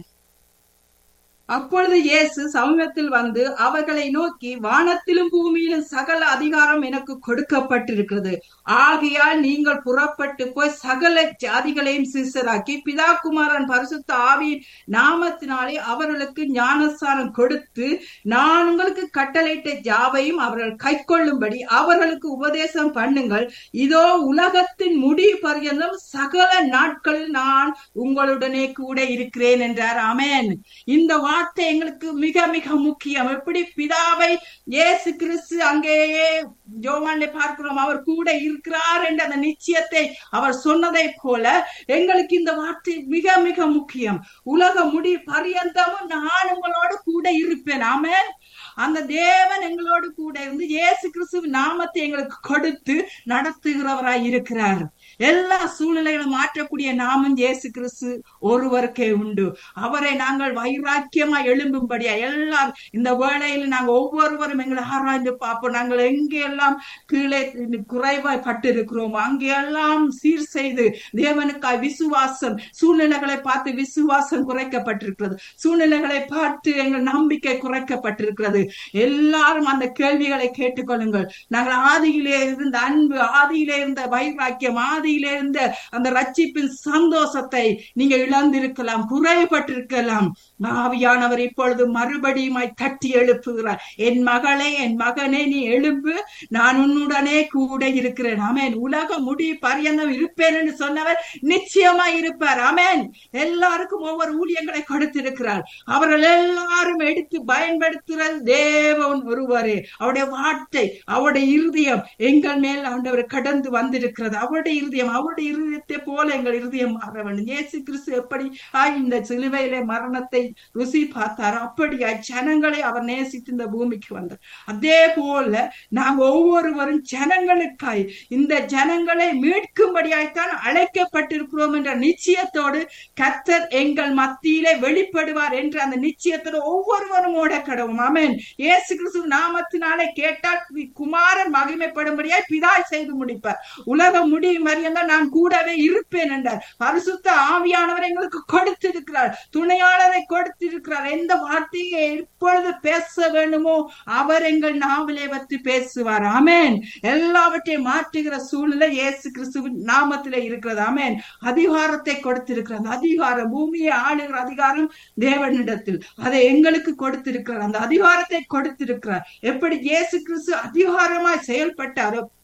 அப்பொழுது இயேசு சமூகத்தில் வந்து அவர்களை நோக்கி வானத்திலும் பூமியிலும் சகல அதிகாரம் எனக்கு கொடுக்கப்பட்டிருக்கிறது ஆகையால் நீங்கள் புறப்பட்டு போய் சகல ஜாதிகளையும் சிசராக்கி பிதா குமாரன் பரிசுத்த ஆவியின் நாமத்தினாலே அவர்களுக்கு ஞானஸ்தானம் கொடுத்து நான் உங்களுக்கு கட்டளையிட்ட ஜாவையும் அவர்கள் கைக்கொள்ளும்படி அவர்களுக்கு உபதேசம் பண்ணுங்கள் இதோ உலகத்தின் முடி பரியந்தம் சகல நாட்களில் நான் உங்களுடனே கூட இருக்கிறேன் என்றார் ஆமென் இந்த வார்த்தை எங்களுக்கு மிக மிக முக்கியம் எப்படி பிதாவை இயேசு கிறிஸ்து அங்கேயே ஜோவான்ல பார்க்கிறோம் அவர் கூட இருக்கிறார் என்ற அந்த நிச்சயத்தை அவர் சொன்னதை போல எங்களுக்கு இந்த வார்த்தை மிக மிக முக்கியம் உலக முடி பரியந்தமும் நான் உங்களோடு கூட இருப்பேன் ஆமென் அந்த தேவன் எங்களோடு கூட இருந்து இயேசு கிறிஸ்து நாமத்தை எங்களுக்கு கொடுத்து நடத்துகிறவராய் இருக்கிறார் எல்லா சூழ்நிலைகளும் மாற்றக்கூடிய நாமம் இயேசு கிறிஸ்து ஒருவருக்கே உண்டு அவரை நாங்கள் வைராக்கியமா எழும்பும்படியா எல்லாரும் இந்த வேளையில நாங்க ஒவ்வொருவரும் எங்களை ஆராய்ந்து பார்ப்போம் நாங்கள் எங்கெல்லாம் கீழே குறைவாய் பட்டிருக்கிறோம் அங்கெல்லாம் சீர் செய்து தேவனுக்காய் விசுவாசம் சூழ்நிலைகளை பார்த்து விசுவாசம் குறைக்கப்பட்டிருக்கிறது சூழ்நிலைகளை பார்த்து எங்கள் நம்பிக்கை குறைக்கப்பட்டிருக்கிறது எல்லாரும் அந்த கேள்விகளை கேட்டுக்கொள்ளுங்கள் நாங்கள் ஆதியிலே இருந்த அன்பு ஆதியிலே இருந்த வைராக்கியம் ஆதியிலே இருந்த அந்த ரட்சிப்பின் சந்தோஷத்தை நீங்க இழந்திருக்கலாம் குறைபட்டிருக்கலாம் ஆவியானவர் இப்பொழுது மறுபடியுமாய் தட்டி எழுப்புகிறார் என் மகளே என் மகனே நீ எழுப்பு நான் உன்னுடனே கூட இருக்கிறேன் ஆமென் உலக முடி பரியந்தம் இருப்பேன் என்று சொன்னவர் நிச்சயமா இருப்பார் ஆமென் எல்லாருக்கும் ஒவ்வொரு ஊழியங்களை கொடுத்திருக்கிறார் அவர்கள் எல்லாரும் எடுத்து பயன்படுத்துகிற தேவன் ஒருவரே அவருடைய வார்த்தை அவருடைய இருதயம் எங்கள் மேல் ஆண்டவர் கடந்து வந்திருக்கிறது அவருடைய இருதயம் அவருடைய இருதயத்தை போல எங்கள் இருதயம் மாற வேண்டும் இயேசு கிறிஸ்து எப்படி ஆய் இந்த சிலுவையிலே மரணத்தை ருசி பார்த்தார் அப்படியா ஜனங்களை அவர் நேசித்து இந்த பூமிக்கு வந்தார் அதே போல நாங்க ஒவ்வொருவரும் ஜனங்களுக்காய் இந்த ஜனங்களை மீட்கும்படியாய்த்தான் அழைக்கப்பட்டிருக்கிறோம் என்ற நிச்சயத்தோடு கத்தர் எங்கள் மத்தியிலே வெளிப்படுவார் என்ற அந்த நிச்சயத்தோடு ஒவ்வொருவரும் ஓட கடவும் ஆமென் இயேசு கிறிஸ்து நாமத்தினாலே கேட்டால் குமாரன் மகிமைப்படும்படியாய் பிதா செய்து முடிப்பார் உலகம் முடியும் வரையும் நான் கூடவே இருப்பேன் என்றார் பரிசுத்த ஆவியானவர் எங்களுக்கு கொடுத்திருக்கிறார் துணையாளரை கொடுத்திருக்கிறார் எந்த வார்த்தையை எப்பொழுது பேச வேண்டுமோ அவர் எங்கள் நாவிலே வைத்து பேசுவார் ஆமென் எல்லாவற்றையும் மாற்றுகிற சூழ்நிலை இயேசு கிறிஸ்துவின் நாமத்திலே இருக்கிறது ஆமென் அதிகாரத்தை கொடுத்திருக்கிறார் அந்த அதிகாரம் பூமியை ஆளுகிற அதிகாரம் தேவனிடத்தில் அதை எங்களுக்கு கொடுத்திருக்கிறார் அந்த அதிகாரத்தை கொடுத்திருக்கிறார் எப்படி இயேசு கிறிஸ்து அதிகாரமாய் செயல்பட்டாரோ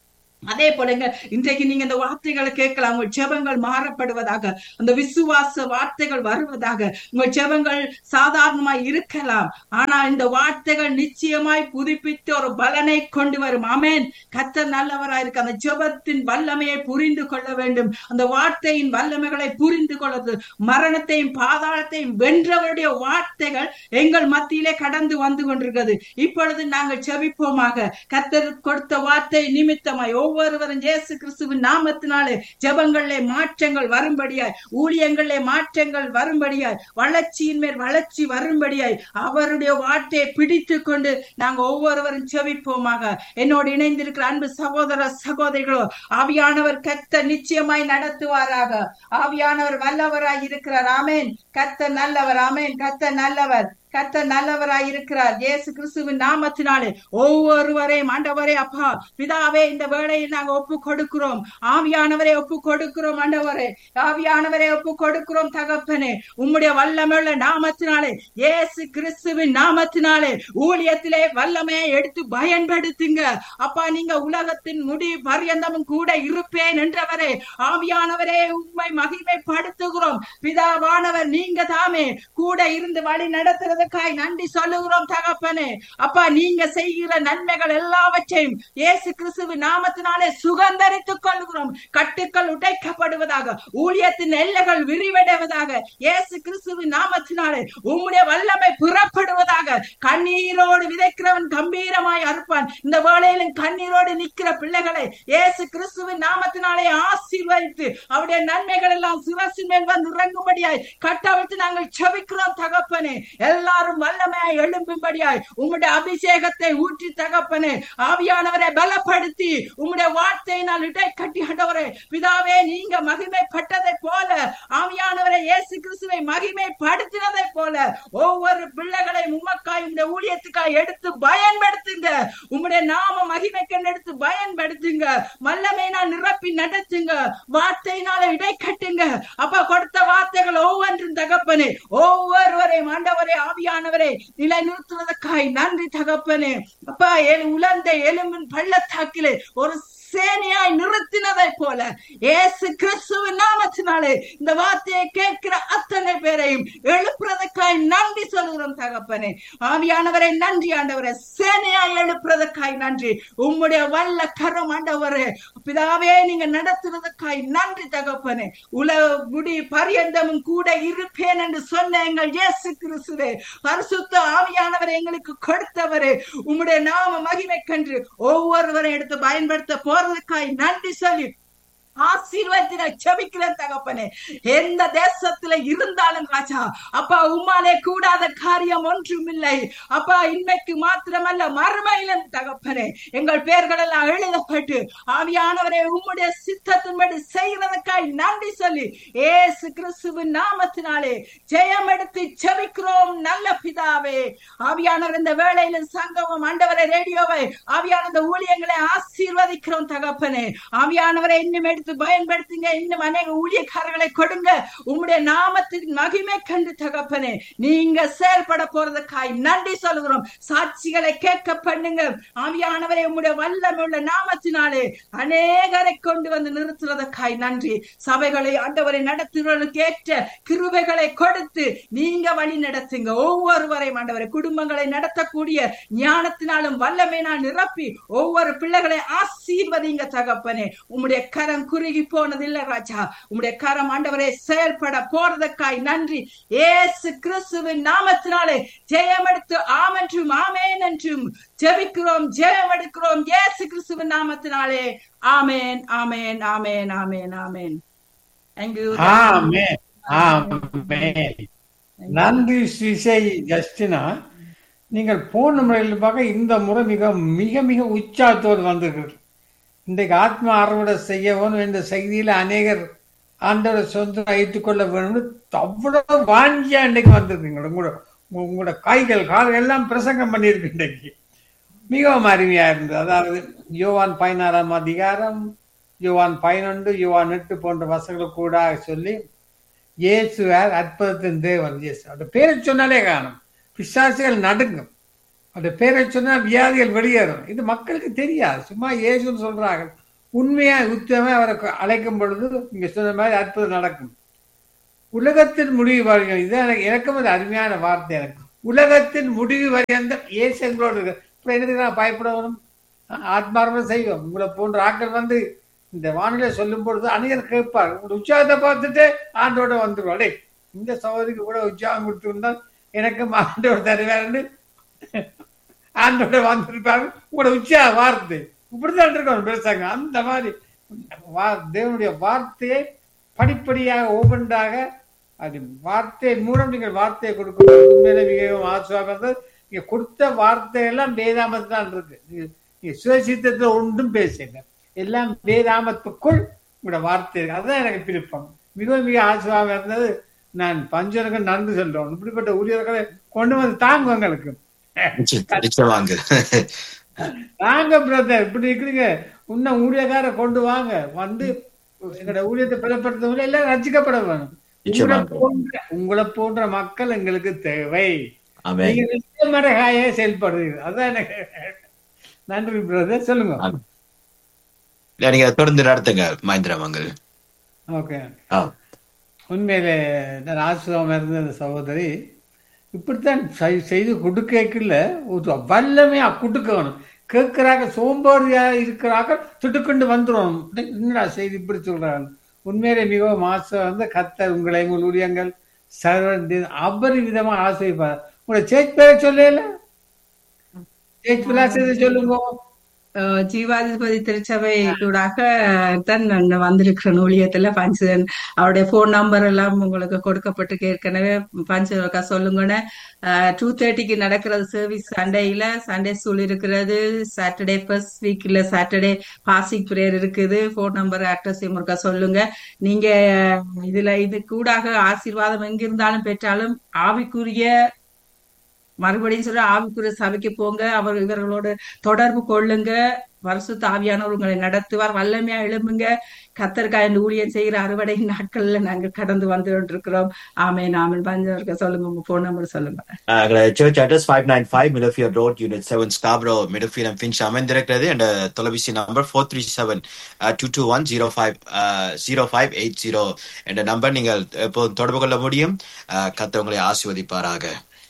அதே போலங்க இன்றைக்கு நீங்க இந்த வார்த்தைகளை கேட்கலாம் உங்கள் ஜெபங்கள் மாறப்படுவதாக அந்த விசுவாச வார்த்தைகள் வருவதாக உங்கள் ஜெபங்கள் சாதாரணமாய் இருக்கலாம் ஆனா இந்த வார்த்தைகள் நிச்சயமாய் புதுப்பித்து ஒரு பலனை கொண்டு வரும் ஆமென் கத்தர் நல்லவராய் இருக்கு அந்த ஜெபத்தின் வல்லமையை புரிந்து கொள்ள வேண்டும் அந்த வார்த்தையின் வல்லமைகளை புரிந்து கொள்வது மரணத்தையும் பாதாளத்தையும் வென்றவருடைய வார்த்தைகள் எங்கள் மத்தியிலே கடந்து வந்து கொண்டிருக்கிறது இப்பொழுது நாங்கள் ஜெபிப்போமாக கத்தர் கொடுத்த வார்த்தை நிமித்தமாய் ஒவ்வொருவரும் இயேசு கிறிஸ்துவின் நாமத்தினாலே ஜெபங்களிலே மாற்றங்கள் வரும்படியாய் ஊழியங்களிலே மாற்றங்கள் வரும்படியாய் வளர்ச்சியின் மேல் வளர்ச்சி வரும்படியாய் அவருடைய வார்த்தையை பிடித்து கொண்டு நாங்க ஒவ்வொருவரும் செவிப்போமாக என்னோடு இணைந்திருக்கிற அன்பு சகோதர சகோதரிகளோ ஆவியானவர் கத்த நிச்சயமாய் நடத்துவாராக ஆவியானவர் வல்லவராய் இருக்கிறார் ஆமேன் கத்த நல்லவர் ஆமேன் கத்த நல்லவர் கத்த நல்லவராய் இருக்கிறார் இயேசு கிறிஸ்துவின் நாமத்தினாலே ஒவ்வொருவரையும் ஆண்டவரே அப்பா பிதாவே இந்த வேளையில் நாங்க ஒப்பு கொடுக்கிறோம் ஆவியானவரை ஒப்பு கொடுக்கிறோம் ஆண்டவரே ஆவியானவரை ஒப்பு கொடுக்கிறோம் தகப்பனே உம்முடைய வல்லமையுள்ள நாமத்தினாலே இயேசு கிறிஸ்துவின் நாமத்தினாலே ஊழியத்திலே வல்லமையை எடுத்து பயன்படுத்துங்க அப்பா நீங்க உலகத்தின் முடி பரியந்தமும் கூட இருப்பேன் என்றவரே ஆவியானவரே உண்மை மகிமைப்படுத்துகிறோம் பிதாவானவர் நீங்க தாமே கூட இருந்து வழி நடத்துறதுக்காய் நன்றி சொல்லுகிறோம் தகப்பனே அப்பா நீங்க செய்கிற நன்மைகள் எல்லாவற்றையும் இயேசு கிறிஸ்துவின் நாமத்தினாலே சுகந்தரித்துக் கொள்கிறோம் கட்டுக்கள் உடைக்கப்படுவதாக ஊழியத்தின் எல்லைகள் விரிவடைவதாக இயேசு கிறிஸ்துவின் நாமத்தினாலே உம்முடைய வல்லமை புறப்படுவதாக கண்ணீரோடு விதைக்கிறவன் கம்பீரமாய் அறுப்பான் இந்த வேளையிலும் கண்ணீரோடு நிற்கிற பிள்ளைகளை இயேசு கிறிஸ்துவின் நாமத்தினாலே ஆசீர்வதித்து அவருடைய நன்மைகள் எல்லாம் சிரசின் மேல் வந்து இறங்கும்படியாய் கட்டவிழ்த்து நாங்கள் செபிக்கிறோம் தகப்பனே எல்லாரும் வல்லமையாய் எழும்பும்படியாய் உம்முடைய அபிஷேகத்தை ஊற்றி தகப்பனே ஆவியானவரை பலப்படுத்தி உம்முடைய வார்த்தையினால் இடை கட்டி ஆண்டவரே பிதாவே நீங்க மகிமைப்பட்டதை போல ஆவியானவரை இயேசு கிறிஸ்துவை மகிமைப்படுத்தினதை போல ஒவ்வொரு பிள்ளைகளை உமக்காய் உம்முடைய ஊழியத்துக்காய் எடுத்து பயன்படுத்துங்க உம்முடைய நாம மகிமைக்கென்று எடுத்து பயன்படுத்துங்க வல்லமையினால் நிரப்பி நடத்துங்க வார்த்தையினால இடை கட்டுங்க அப்பா கொடுத்த வார்த்தைகள் ஒவ்வொன்றும் தகப்பனே ஒவ்வொருவரையும் ஆண்டவரே ஆவியானவரே நிலை நிறுத்துவதற்காய் நன்றி தகப்பனே அப்பா எல் உலர்ந்த எலும்பின் பள்ளத்தாக்கிலே ஒரு சேனையாய் நிறுத்தினதை போல ஏசு கிறிஸ்துவின் நாமத்தினாலே இந்த வார்த்தையை கேட்கிற அத்தனை பேரையும் எழுப்புறதுக்காய் நன்றி சொல்கிறோம் தகப்பனே ஆவியானவரை நன்றி ஆண்டவரே சேனையாய் எழுப்புறதுக்காய் நன்றி உம்முடைய வல்ல கரம் ஆண்டவரே பிதாவே நீங்க நடத்துறதுக்காய் நன்றி தகப்பனே உலக முடி பரியந்தமும் கூட இருப்பேன் என்று சொன்ன எங்கள் இயேசு கிறிஸ்துவே பரிசுத்த ஆவியானவரை எங்களுக்கு கொடுத்தவரே உம்முடைய நாம மகிமை கன்று ஒவ்வொருவரை எடுத்து பயன்படுத்த போறதுக்காய் நன்றி சொல்லி ஆசீர்வாதத்தின செபிக்கிற தகப்பனே எந்த தேசத்துல இருந்தாலும் ராஜா அப்பா உம்மாலே கூடாத காரியம் ஒன்றும் இல்லை அப்பா இன்னைக்கு மாத்திரமல்ல மறுமையிலும் தகப்பனே எங்கள் பெயர்கள் எல்லாம் எழுதப்பட்டு ஆவியானவரை உம்முடைய சித்தத்தின்படி செய்கிறதுக்காய் நன்றி சொல்லி ஏசு கிறிஸ்துவின் நாமத்தினாலே ஜெயம் எடுத்து செபிக்கிறோம் நல்ல பிதாவே ஆவியானவர் இந்த வேளையில சங்கமம் ஆண்டவரை ரேடியோவை ஆவியான இந்த ஊழியங்களை ஆசீர்வதிக்கிறோம் தகப்பனே ஆவியானவரை இன்னும் எடுத்து பயன்படுத்துங்க இன்னும் அநேக ஊழியக்காரர்களை கொடுங்க உம்முடைய நாமத்தின் மகிமை கண்டு தகப்பனே நீங்க செயல்பட போறதுக்காய் நன்றி சொல்கிறோம் சாட்சிகளை கேட்க பண்ணுங்க ஆவியானவரை உம்முடைய வல்லமுள்ள நாமத்தினாலே அநேகரை கொண்டு வந்து நிறுத்துறதுக்காய் நன்றி சபைகளை ஆண்டவரை நடத்துவதற்கு ஏற்ற கிருபைகளை கொடுத்து நீங்க வழி நடத்துங்க ஒவ்வொருவரையும் ஆண்டவரை குடும்பங்களை நடத்தக்கூடிய ஞானத்தினாலும் வல்லமையினால் நிரப்பி ஒவ்வொரு பிள்ளைகளை ஆசீர்வதிங்க தகப்பனே உம்முடைய கரம் குறுகி போனதில்லை ராஜா உம்முடைய கரம் ஆண்டவரை செயல்பட போறதுக்காய் நன்றி ஏசு கிறிஸ்துவின் நாமத்தினாலே ஜெயம் எடுத்து ஆமென்றும் ஆமேன் என்றும் ஜெபிக்கிறோம் ஜெயம் எடுக்கிறோம் ஏசு கிறிஸ்துவின் நாமத்தினாலே ஆமேன் ஆமேன் ஆமேன் ஆமேன் ஆமேன் Thank you. ஆமென் ஆமென் நன்றி ஸ்ரீசை ஜஸ்டினா நீங்கள் போன முறையில் பார்க்க இந்த முறை மிக மிக மிக உற்சாகத்தோடு வந்திருக்கிறது இன்றைக்கு ஆத்ம அறுவடை செய்ய வேணும் என்ற செய்தியில அநேகர் ஆண்டவரை சொந்தம் ஏற்றுக்கொள்ள வேணும்னு அவ்வளவு வாஞ்சியா இன்றைக்கு வந்திருக்கீங்க உங்களோட உங்களோட கைகள் கால்கள் எல்லாம் பிரசங்கம் பண்ணியிருக்கு இன்றைக்கு மிகவும் அருமையா இருந்தது அதாவது யோவான் பதினாறாம் அதிகாரம் யோவான் பதினொன்று யோவான் எட்டு போன்ற வசங்களை கூட சொல்லி இயேசுவார் அற்புதத்தின் தேவன் இயேசு அந்த பேரை சொன்னாலே காணும் பிசாசுகள் நடுங்கும் அந்த பேரை சொன்னால் வியாதிகள் வெளியேறும் இது மக்களுக்கு தெரியாது சும்மா இயேசுன்னு சொல்றாங்க உண்மையா உத்தமே அவரை அழைக்கும் பொழுது நீங்க சொன்ன மாதிரி அற்புதம் நடக்கும் உலகத்தின் முடிவு வரையும் இது எனக்கு எனக்கும் ஒரு அருமையான வார்த்தை எனக்கு உலகத்தின் முடிவு வரையந்த ஏசு எங்களோடு இருக்கு இப்ப எனக்கு நான் பயப்பட வரும் ஆத்மார்த்தம் செய்வோம் உங்களை போன்ற ஆட்கள் வந்து இந்த வானிலை சொல்லும் பொழுது அநேகர் கேட்பார் உங்களோட உற்சாகத்தை பார்த்துட்டு ஆண்டோட வந்துருவா டேய் இந்த சகோதரிக்கு கூட உற்சாகம் கொடுத்துருந்தால் எனக்கும் ஆண்டோட தருவாருன்னு ஆண்டோட வந்திருப்பாரு உங்களோட உற்சாக வார்த்தை இப்படிதான் இருக்கணும் பேசாங்க அந்த மாதிரி வா- தேவனுடைய வார்த்தையை படிப்படியாக ஒவ்வொன்றாக அது வார்த்தை மூலம் நீங்கள் வார்த்தையை கொடுக்கும் உண்மையிலே மிகவும் ஆசுவாக நீங்க கொடுத்த வார்த்தை எல்லாம் வேதாமத்து தான் இருக்கு நீங்க- நீங்க சுயசித்தத்துல ஒன்றும் பேசுங்க எல்லாம் வேதாமத்துக்குள் உங்களோட வார்த்தை இருக்கு அதுதான் எனக்கு விருப்பம் மிகவும் மிக ஆசுவாக இருந்தது நான் பஞ்சனுக்கு நன்றி சொல்றோம் இப்படிப்பட்ட ஊழியர்களை கொண்டு வந்து தாங்க உங்களுக்கு நிச்சயம், நிச்சயமாங்க வாங்க பிரதர் இப்படி இருக்கிறீங்க இன்னும் ஊழியக்கார கொண்டு வாங்க வந்து எங்களோட ஊழியத்தை பலப்படுத்தவங்க எல்லாம் ரசிக்கப்பட வேணும் உங்களை நிச்சயமாக. போன்ற உங்களை போன்ற மக்கள் எங்களுக்கு தேவை ஆமென் நீங்க நிச்சயமரகாய செயல்படுறீங்க அதான் எனக்கு நன்றி பிரதர் சொல்லுங்க ஆமென். இல்ல, நீங்க தொடர்ந்து நடத்துங்க மகேந்திரமங்கல் ஓகே ஆ உண்மையிலே நான் ஆசிரமம் இருந்த அந்த சகோதரி இப்படித்தான் செய்- செய்து கொடுக்கல ஒரு வல்லமையா கொடுக்கணும் கேட்கிறாங்க சோம்பேறியா இருக்கிறாங்க துட்டுக்கொண்டு வந்துடும் என்னடா செய்தி இப்படி சொல்றாங்க உண்மையிலே மிகவும் ஆசை வந்து கத்தர் உங்களை உங்கள் ஊழியங்கள் சர்வ அபரிவிதமா ஆசைப்பார் உங்களை சேச் பேர சொல்லல சேச் பிலாசத்தை சொல்லுங்க அஹ் ஜீவாதிபதி திருச்சபை கூடாக தான் நான் வந்திருக்கிறேன் ஊழியத்துல பஞ்சன் அவருடைய போன் நம்பர் எல்லாம் உங்களுக்கு கொடுக்கப்பட்டு ஏற்கனவே பஞ்சக்கா சொல்லுங்கன்னு டூ தேர்ட்டிக்கு நடக்கிறது சர்வீஸ் சண்டேல சண்டே ஸ்கூல் இருக்கிறது சாட்டர்டே ஃபர்ஸ்ட் வீக்ல சாட்டர்டே பாசிக் பிரேயர் இருக்குது போன் நம்பர் அட்ரஸ் முருக்கா சொல்லுங்க நீங்க இதுல இது கூடாக ஆசீர்வாதம் எங்கிருந்தாலும் பெற்றாலும் ஆவிக்குரிய மறுபடியும் சொல்ற ஆவிக்குரிய சபைக்கு போங்க அவர் இவர்களோட தொடர்பு கொள்ளுங்க வருஷத்து ஆவியானவர் உங்களை நடத்துவார் வல்லமையா எழும்புங்க கத்தர்காய் ஊழியம் செய்கிற அறுவடை நாட்கள்ல நாங்க கடந்து வந்து கொண்டிருக்கிறோம் ஆமே நாமல் பஞ்சவர்க்க சொல்லுங்க உங்க போன் நம்பர் சொல்லுங்க எங்களை church address five nine five Middlefield road unit seven Scarborough Middlefield and Finch அமைந்திருக்கிறது என்ற தொலைபேசி number four three seven two two one zero five zero five eight zero என்ற நம்பர் நீங்கள் எப்போதும் தொடர்பு கொள்ள முடியும் அஹ், கர்த்தர் உங்களை ஆசீர்வதிப்பாராக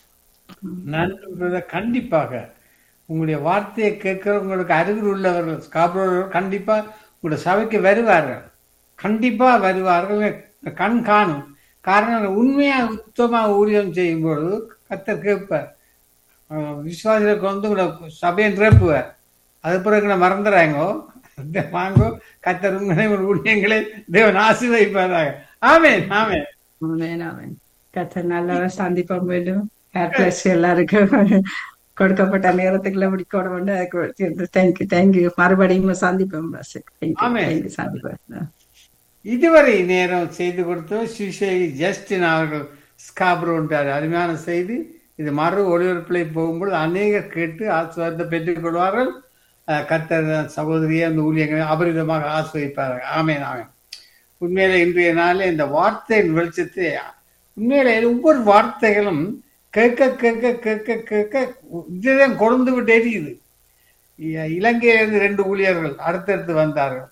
நன்றி brother. கண்டிப்பாக உங்களுடைய வார்த்தையை கேட்கிறவங்களுக்கு அருகில் உள்ளவர்கள் ஸ்காப்ரோவர்கள் கண்டிப்பா உங்களுடைய சபைக்கு வருவார்கள் கண்டிப்பா வருவார்கள் கண் காணும் காரணம் உண்மையா உத்தமா ஊழியம் செய்யும் பொழுது கத்தர் கேட்பார் அஹ் விசுவாசிகளுக்கு வந்து உங்களை சபையை நிரப்புவார் அது பிறகு மறந்துறாங்கோ வாங்கோ கத்தர் உங்களை உங்கள் ஊழியங்களை தேவன் ஆசீர்வதிப்பாராக ஆமென் ஆமென் ஆமென் ஆமென் கத்தர் நல்லவரை சந்திப்போம் வேண்டும் God bless you எல்லாருக்கும் கொடுக்கப்பட்ட நேரத்துக்குள்ள முடிக்கோட வந்து தேங்க்யூ தேங்க்யூ மறுபடியும் சந்திப்போம் தேங்க்யூ ஆமென். தேங்க்யூ சந்திப்போம் இதுவரை நேரம் செய்து கொடுத்த சுசேகி ஜஸ்டின் அவர்கள் ஸ்காப்ரோன்றார் அருமையான செய்தி இது மறு ஒளிபரப்பிலை போகும்போது அநேகர் கேட்டு ஆசிர்வாதத்தை பெற்றுக் கொள்வார்கள் அஹ் கர்த்தர் சகோதரியை அந்த ஊழியர்களை அபரிதமாக ஆசிர்வதிப்பார்கள் ஆமேன் ஆமேன் உண்மையில இன்றைய நாளில் இந்த வார்த்தையின் வெளிச்சத்தை உண்மையில ஒவ்வொரு வார்த்தைகளும் கேட்க கேட்க கேட்க கேட்க இதுதான் கொழுந்து விட்டு எரியுது இ- இலங்கையிலிருந்து ரெண்டு ஊழியர்கள் அடுத்தடுத்து வந்தார்கள்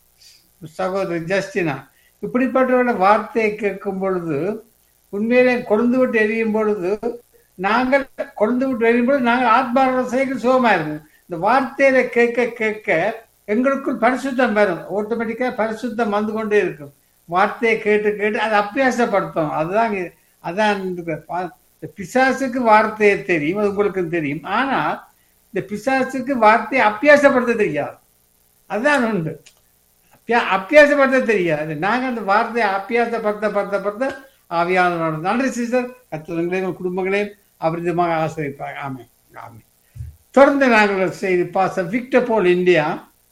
சகோதரி ஜஸ்டினா இப்படிப்பட்டவர்கள வார்த்தையை கேட்கும் பொழுது உண்மையிலே கொழுந்து விட்டு எரியும் பொழுது நாங்கள் கொழுந்து விட்டு எரியும் பொழுது நாங்கள் ஆத்மாரோட செய்கள் சுகமா இருக்கும் இந்த வார்த்தையில கேட்க கேட்க எங்களுக்குள் பரிசுத்தம் வரும் ஆட்டோமேட்டிக்கா பரிசுத்தம் வந்து கொண்டே இருக்கும் வார்த்தையை கேட்டு கேட்டு அதை அபியாசப்படுத்தும் அதுதான் இங்க- அதான் இந்த பா- இந்த பிசாசுக்கு வார்த்தையை தெரியும் அது உங்களுக்கு தெரியும் ஆனா இந்த பிசாசுக்கு வார்த்தையை அபியாசப்படுத்த தெரியாது அதுதான் உண்டு அப்பியா- அபியாசப்படுத்த தெரியாது நாங்க அந்த வார்த்தையை அபியாசப்படுத்த படுத்த படுத்த ஆவியானவரோட நன்றி சிஸ்டர் கத்தவங்களையும் குடும்பங்களையும் அபரிதமாக ஆசிரிப்பாங்க ஆமே ஆமே தொடர்ந்து நாங்கள் செய்தி பாச விக்டர் போல் இந்தியா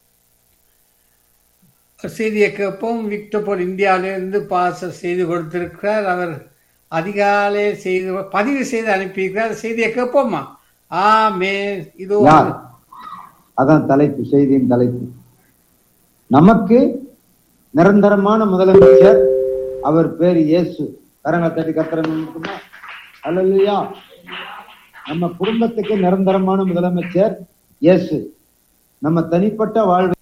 செய்தியை கேட்போம் விக்டர் போல் இந்தியாவிலிருந்து பாச செய்தி கொடுத்திருக்கிறார் அவர் அதிகாலை செய்து பதிவு செய்து அனுப்பியிருக்கிறார் செய்தியை கேட்போமா ஆமே இதோ யார் அதான் தலைப்பு செய்தியின் தலைப்பு நமக்கு நிரந்தரமான முதலமைச்சர் அவர் பேர் இயேசு கரங்களை தட்டி கத்திரமா அல்லையா நம்ம குடும்பத்துக்கு நிரந்தரமான முதலமைச்சர் இயேசு நம்ம தனிப்பட்ட வாழ்வு